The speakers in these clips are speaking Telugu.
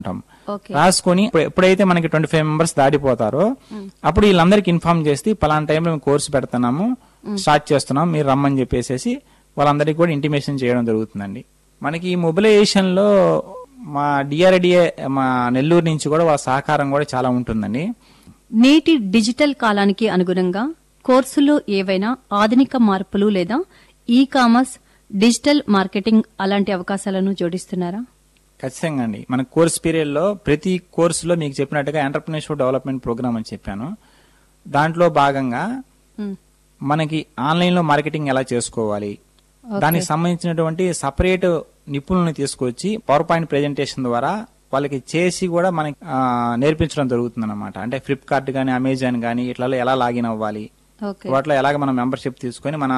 ఉంటాం ఓకే రాసుకొని ఇప్పుడు- ఎప్పుడైతే మనకి ట్వంటీ ఫైవ్ మెంబర్స్ దాటిపోతారో అప్పుడు వీళ్ళందరికి ఇన్ఫార్మ్ చేసి పలానా టైంలో మేము కోర్సు పెడుతున్నాము స్టార్ట్ చేస్తున్నాం మీరు రమ్మని చెప్పేసి వాళ్ళందరికీ కూడా ఇంటిమేషన్ చేయడం జరుగుతుందండి మనకి ఈ మొబిలైజేషన్ లో మా డిఆర్డిఏ మా నెల్లూరు నుంచి కూడా వాళ్ళ సహకారం కూడా చాలా ఉంటుందండి నేటి డిజిటల్ కాలానికి అనుగుణంగా కోర్సులో ఏవైనా ఆధునిక మార్పులు లేదా ఈ కామర్స్ డిజిటల్ మార్కెటింగ్ అలాంటి అవకాశాలను జోడిస్తున్నారా ఖచ్చితంగా అండి మన కోర్స్ పీరియడ్ లో ప్రతి కోర్సులో మీకు చెప్పినట్టుగా ఎంటర్ప్రినర్షిప్ డెవలప్మెంట్ ప్రోగ్రామ్ అని చెప్పాను దాంట్లో భాగంగా ఉమ్, మనకి ఆన్లైన్ లో మార్కెటింగ్ ఎలా చేసుకోవాలి దానికి సంబంధించినటువంటి సపరేట్ నిపుణులను తీసుకొచ్చి పవర్ పాయింట్ ప్రెజెంటేషన్ ద్వారా వాళ్ళకి చేసి కూడా మనకి ఆ, నేర్పించడం జరుగుతుంది అనమాట అంటే ఫ్లిప్కార్ట్ కానీ అమెజాన్ కానీ ఇట్లలో ఎలా లాగిన్ అవ్వాలి ఓకే వాటిలో ఎలాగ మనం మెంబర్షిప్ తీసుకొని మన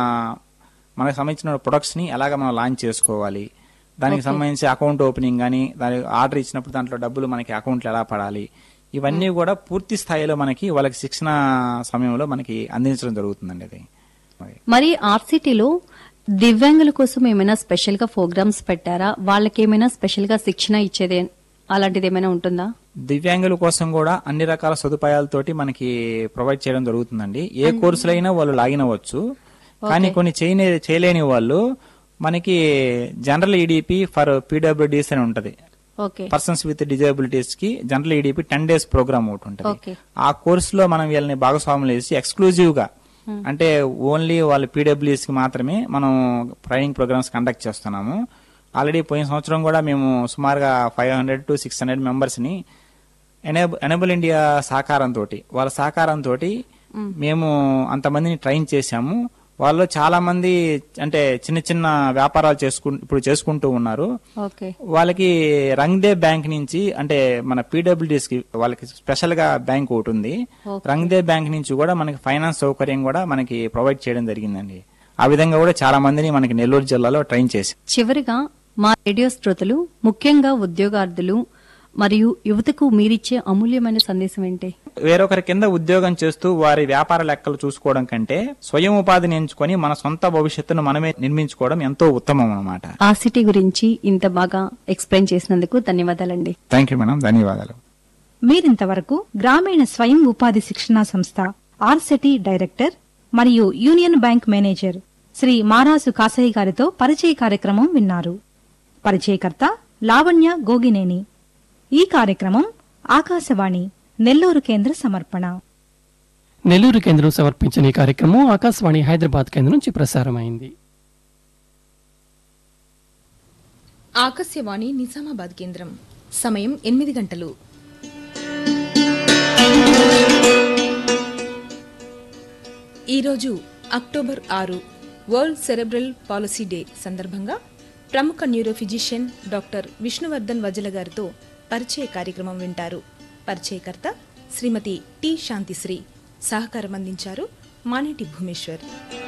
మనకు సంబంధించిన ప్రొడక్ట్స్ ని ఎలాగ మనం లాంచ్ చేసుకోవాలి దానికి సంబంధించి అకౌంట్ ఓపెనింగ్ కానీ దాని ఆర్డర్ ఇచ్చినప్పుడు దాంట్లో డబ్బులు మనకి అకౌంట్లు ఎలా పడాలి ఇవన్నీ కూడా పూర్తి స్థాయిలో మనకి వాళ్ళకి శిక్షణ సమయంలో మనకి అందించడం జరుగుతుందండి అది మరి మరి ఆర్సిటీలో దివ్యాంగుల కోసం ఏమైనా స్పెషల్ గా ప్రోగ్రామ్స్ పెట్టారా వాళ్ళకి ఏమైనా స్పెషల్ గా శిక్షణ ఇచ్చేది అలాంటిది ఏమైనా ఉంటుందా దివ్యాంగుల కోసం కూడా అన్ని రకాల సదుపాయాలతోటి మనకి ప్రొవైడ్ చేయడం జరుగుతుందండి ఏ కోర్సులైనా వాళ్ళు లాగిన్ అవ్వచ్చు కానీ కొన్ని చేయని చేయలేని వాళ్ళు మనకి జనరల్ ఈడిపి ఫర్ పీడబ్ల్యూడీస్ అని ఉంటది ఓకే పర్సన్స్ విత్ డిజబిలిటీస్ కి general EDP ten days programme ఒకటి ఉంటుంది ఓకే ఆ కోర్సులో మనం వీళ్ళని భాగస్వాములు చేసి ఎక్స్క్లూజివ్ గా అంటే ఓన్లీ వాళ్ళ పీడబ్ల్యూఎస్ కి మాత్రమే మనం ట్రైనింగ్ ప్రోగ్రామ్స్ కండక్ట్ చేస్తున్నాము ఆల్రెడీ పోయిన సంవత్సరం కూడా మేము సుమారుగా five hundred to six hundred members ని ఎనేబుల్ ఎనేబుల్ ఇండియా సహకారంతో వాళ్ళ సహకారంతో మేము అంతమందిని ట్రైన్ చేశాము వాళ్ళు చాలా మంది అంటే చిన్న చిన్న వ్యాపారాలు చేసుకు ఇప్పుడు చేసుకుంటూ ఉన్నారు ఓకే వాళ్ళకి రంగ్దే బ్యాంక్ నుంచి అంటే మన పీడబ్ల్యూడీస్ కి వాళ్ళకి స్పెషల్ గా బ్యాంక్ ఒకటి ఉంది Okay. రంగ్దే బ్యాంక్ నుంచి కూడా మనకి ఫైనాన్స్ సౌకర్యం కూడా మనకి ప్రొవైడ్ చేయడం జరిగిందండి ఆ విధంగా కూడా చాలా మందిని మనకి నెల్లూరు జిల్లాలో ట్రైన్ చేసి చివరిగా మా రేడియో శ్రోతలు ముఖ్యంగా ఉద్యోగార్థులు మరియు యువతకు మీరిచ్చే అమూల్యమైన సందేశం ఏంటి వేరొకరి కింద ఉద్యోగం చేస్తూ వారి వ్యాపార లెక్కలు చూసుకోవడం కంటే స్వయం ఉపాధిని ఎంచుకొని మన సొంత భవిష్యత్తును మనమే నిర్మించుకోవడం ఎంతో ఉత్తమం అన్నమాట ఆర్సిటీ గురించి ఇంత బాగా ఎక్స్ప్లెయిన్ చేసినందుకు ధన్యవాదాలండి థ్యాంక్ యూ మేడం ధన్యవాదాలు మీరింతవరకు గ్రామీణ స్వయం ఉపాధి శిక్షణా సంస్థ ఆర్సెటి డైరెక్టర్ మరియు Union Bank manager Shri Marasu Kasayya గారితో పరిచయ కార్యక్రమం విన్నారు పరిచయకర్త లావణ్య గోగినేని ఈ కార్యక్రమం ఆకాశవాణి నెల్లూరు కేంద్ర సమర్పణ నెల్లూరు కేంద్రం సమర్పించిన ఈ కార్యక్రమం ఆకాశవాణి హైదరాబాద్ కేంద్రం నుంచి ప్రసారమైంది ఆకాశవాణి నిజామాబాద్ కేంద్రం సమయం ఎనిమిది గంటలు ఈరోజు అక్టోబర్ ఆరు వరల్డ్ సెరెబ్రల్ పాలసీ డే సందర్భంగా ప్రముఖ neuro physician doctor Vishnuvardhan Vajala గారితో పరిచయ కార్యక్రమం వింటారు పరిచయకర్త శ్రీమతి టి శాంతిశ్రీ సహకారం అందించారు మానేటి భూమేశ్వర్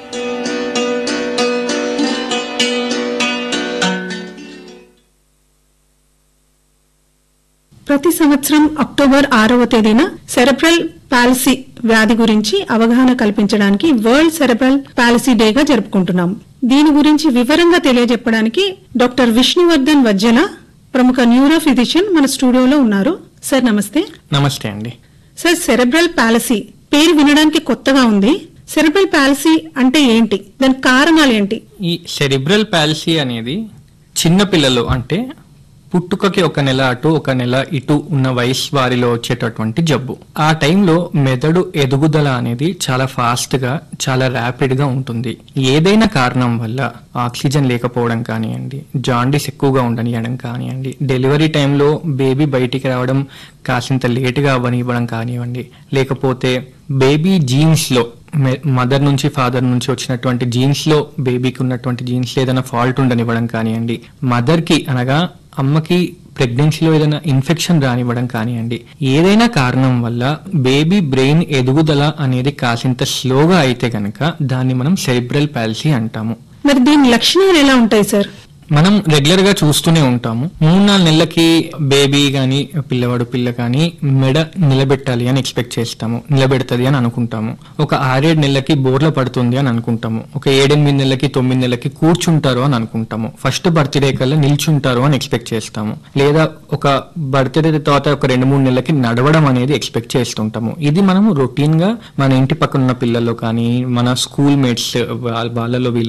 ప్రతి సంవత్సరం అక్టోబర్ ఆరవ తేదీన సెరెబ్రల్ పాలసీ వ్యాధి గురించి అవగాహన కల్పించడానికి వరల్డ్ సెరెబ్రల్ పాలసీ డేగా జరుపుకుంటున్నాం దీని గురించి వివరంగా తెలియజెప్పడానికి డాక్టర్ విష్ణువర్ధన్ వజ్జల ప్రముఖ న్యూరో ఫిజిషియన్ మన స్టూడియోలో ఉన్నారు సార్ నమస్తే నమస్తే అండి సార్ సెరెబ్రల్ పాలసీ పేరు వినడానికి కొత్తగా ఉంది సెరెబ్రల్ పాలసీ అంటే ఏంటి దాని కారణాలు ఏంటి ఈ సెరిబ్రల్ పాలసీ అనేది చిన్న పిల్లలు అంటే పుట్టుకకి ఒక నెల అటు ఒక నెల ఇటు ఉన్న వయసు వారిలో వచ్చేటటువంటి జబ్బు ఆ టైంలో మెదడు ఎదుగుదల అనేది చాలా ఫాస్ట్ గా చాలా ర్యాపిడ్ గా ఉంటుంది ఏదైనా కారణం వల్ల ఆక్సిజన్ లేకపోవడం కానివ్వండి జాండీస్ ఎక్కువగా ఉండనియడం కానివ్వండి డెలివరీ టైంలో బేబీ బయటికి రావడం కాసింత లేటుగా అవ్వనివ్వడం కానివ్వండి లేకపోతే బేబీ జీన్స్ లో మదర్ నుంచి ఫాదర్ నుంచి వచ్చినటువంటి జీన్స్ లో బేబీకి ఉన్నటువంటి జీన్స్ లో ఏదైనా ఫాల్ట్ ఉండనివ్వడం కానివ్వండి మదర్ కి అనగా అమ్మకి ప్రెగ్నెన్సీలో ఏదైనా ఇన్ఫెక్షన్ రానివ్వడం కానివ్వండి ఏదైనా కారణం వల్ల బేబీ బ్రెయిన్ ఎదుగుదల అనేది కాసింత స్లోగా అయితే గనక దాన్ని మనం సెరిబ్రల్ పాలసీ అంటాము మరి దీని లక్షణాలు ఎలా ఉంటాయి సార్ మనం రెగ్యులర్ గా చూస్తూనే ఉంటాము మూడు నాలుగు నెలలకి బేబీ గాని పిల్లవాడు పిల్ల కానీ మెడ నిలబెట్టాలి అని ఎక్స్పెక్ట్ చేస్తాము నిలబెడుతుంది అని అనుకుంటాము ఒక ఆరేడు నెలలకి బోర్ల పడుతుంది అని అనుకుంటాము ఒక ఏడెనిమిది నెలలకి తొమ్మిది నెలలకి కూర్చుంటారు అని అనుకుంటాము ఫస్ట్ బర్త్డే కల్లా నిల్చుంటారు అని ఎక్స్పెక్ట్ చేస్తాము లేదా ఒక బర్త్డే తర్వాత ఒక రెండు మూడు నెలలకి నడవడం అనేది ఎక్స్పెక్ట్ చేస్తుంటాము ఇది మనము రొటీన్ గా మన ఇంటి పక్కన ఉన్న పిల్లల్లో కానీ మన స్కూల్ మేట్స్ వాళ్ళలో వీళ్ళు